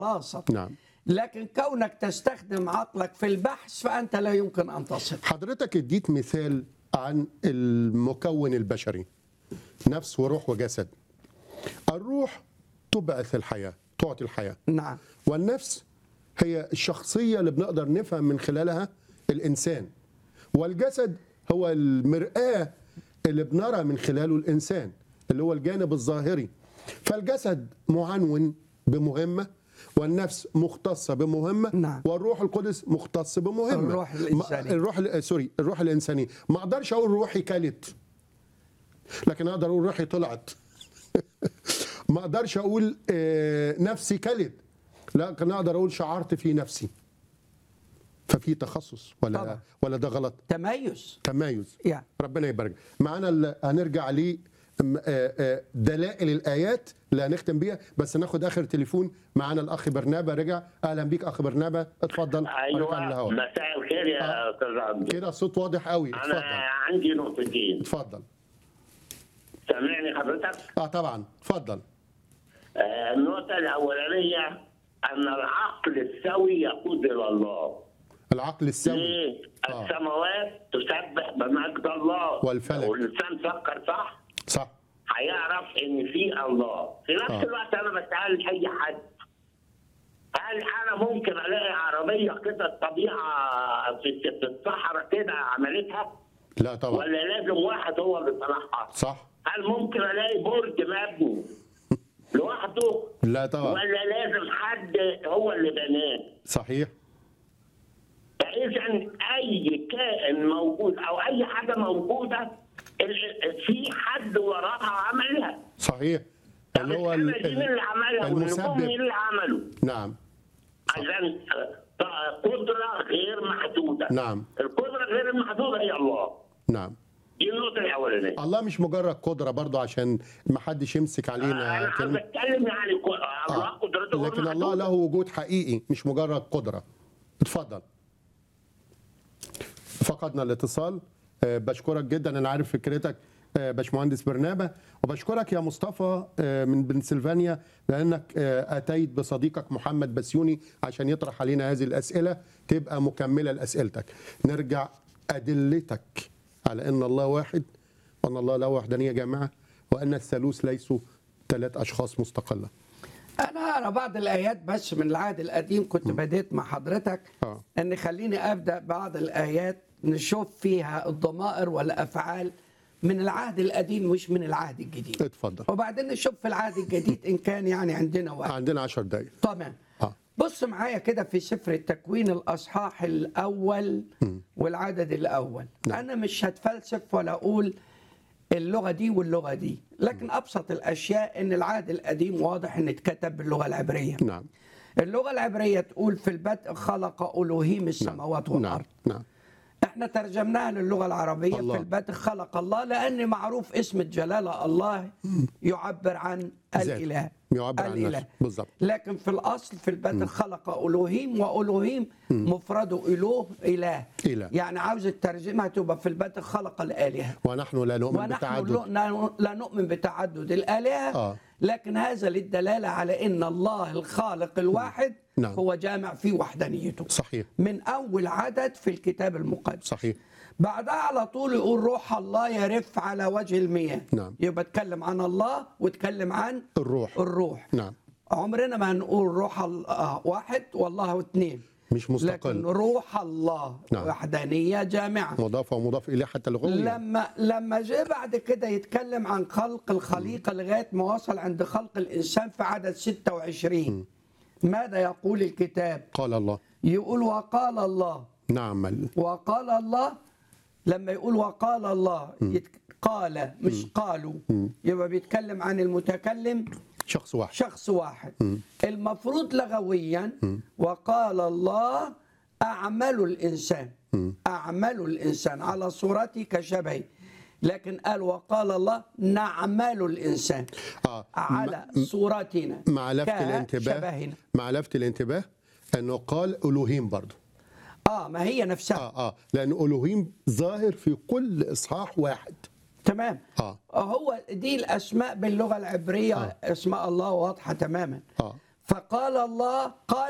خلاصة نعم لكن كونك تستخدم عقلك في البحث فأنت لا يمكن أن تصل حضرتك اديت مثال عن المكون البشري نفس وروح وجسد الروح تبعث الحياة تعطي الحياة نعم والنفس هي الشخصية اللي بنقدر نفهم من خلالها الإنسان والجسد هو المرآة اللي بنرى من خلاله الإنسان اللي هو الجانب الظاهري فالجسد معنون بمهمة والنفس مختصة بمهمة نعم. والروح القدس مختص بمهمة الروح الإنساني. ما- الروح ال- سوري الروح الإنسانية ما أقدرش أقول روحي كلت لكن أقدر أقول روحي طلعت ما اقدرش اقول آه، نفسي كلت لكن اقدر اقول شعرت في نفسي ففي تخصص ولا طبعا. ولا ده غلط تميز تمايز يعني ربنا يبارك معانا ال- هنرجع ل دلائل الايات اللي هنختم بيها بس ناخد اخر تليفون معانا الاخ برنابا رجع اهلا بيك اخ برنابا اتفضل عليك على ايوه الهواء. مساء الخير يا استاذ عبد كده الصوت واضح قوي انا اتفضل عندي نقطتين اتفضل سامعني حضرتك اه طبعا اتفضل آه، النقطه الاولانيه ان العقل السوي يقود الى الله العقل السوي ليه؟ آه. السماوات تسبح بمجد الله والفلك. والانسان فكر صح صح هيعرف ان في الله في نفس آه. الوقت انا بسال اي حد هل انا ممكن الاقي عربيه كده الطبيعه في في الصحراء كده عملتها لا طبعا ولا لازم واحد هو اللي صنعها صح هل ممكن الاقي برج مبني لوحده لا طبعا ولا لازم حد هو اللي بناه صحيح فاذا اي كائن موجود او اي حاجه موجوده ال- في حد وراها عملها صحيح طب اللي هو السما ال- دي مين اللي عملها والنجوم المسبب مين اللي عمله نعم عشان قدره غير محدوده نعم القدره غير المحدوده هي الله نعم دي النقطه الاولانيه الله مش مجرد قدرة برضو عشان ما حدش يمسك علينا انا عاوز كلمة اتكلم يعني ك- الله آه. قدرته غير لكن الله محدودة. له وجود حقيقي مش مجرد قدرة اتفضل فقدنا الاتصال آه، بشكرك جدا انا عارف فكرتك آه، باشمهندس برنابا وبشكرك يا مصطفى آه، من بنسلفانيا لانك آه، اتيت بصديقك محمد بسيوني عشان يطرح علينا هذه الاسئله تبقى مكمله لاسئلتك نرجع ادلتك على ان الله واحد وان الله له وحدانيه جامعه وان الثالوث ليسوا ثلاث اشخاص مستقله أنا أرى بعض الآيات بس من العهد القديم كنت بديت مع حضرتك آه. أن خليني أبدأ بعض الآيات نشوف فيها الضمائر والأفعال من العهد القديم مش من العهد الجديد اتفضل وبعدين نشوف في العهد الجديد إن كان يعني عندنا وقت عندنا 10 دقائق تمام اه بص معايا كده في سفر التكوين الأصحاح الأول والعدد الأول نعم. أنا مش هتفلسف ولا أقول اللغة دي واللغة دي لكن أبسط الأشياء إن العهد القديم واضح إن اتكتب باللغة العبرية نعم اللغة العبرية تقول في البدء خلق ألوهيم السماوات نعم والأرض نعم احنا ترجمناها للغة العربية الله. في البدء خلق الله لأن معروف اسم الجلالة الله يعبر عن ذات. الإله يعبر عن الإله نفسه بالظبط لكن في الأصل في البدء خلق ألوهيم وألوهيم مفرده إله إله إله. يعني عاوز الترجمة تبقى في البدء خلق الآلهة ونحن لا نؤمن ونحن بتعدد لا- لا نؤمن بتعدد الآلهة آه. لكن هذا للدلالة على أن الله الخالق الواحد نعم. هو جامع في وحدانيته صحيح من أول عدد في الكتاب المقدس صحيح بعدها على طول يقول روح الله يرف على وجه المياه نعم. يبقى اتكلم عن الله واتكلم عن الروح الروح نعم عمرنا ما هنقول روح الله واحد والله اثنين مش لكن مستقل روح الله نعم. وحدانية جامعة مضاف ومضاف اليه حتى لغويا لما لما جه بعد كده يتكلم عن خلق الخليقة لغاية ما وصل عند خلق الإنسان في عدد 26 ماذا يقول الكتاب قال الله يقول وقال الله نعمل وقال الله لما يقول وقال الله يت- قال مش قالوا يبقى بيتكلم عن المتكلم شخص واحد شخص واحد المفروض لغويا وقال الله أعمل الإنسان أعمل الإنسان على صورتي كشبهي لكن قال وقال الله نعمل الإنسان اه على صورتنا مع لفت الانتباه كشبهنا مع لفت الانتباه انه قال الوهيم برضه اه ما هي نفسها اه اه لان الوهيم ظاهر في كل اصحاح واحد تمام اه هو دي الاسماء باللغه العبريه آه. اسماء الله واضحه تماما اه فقال الله قال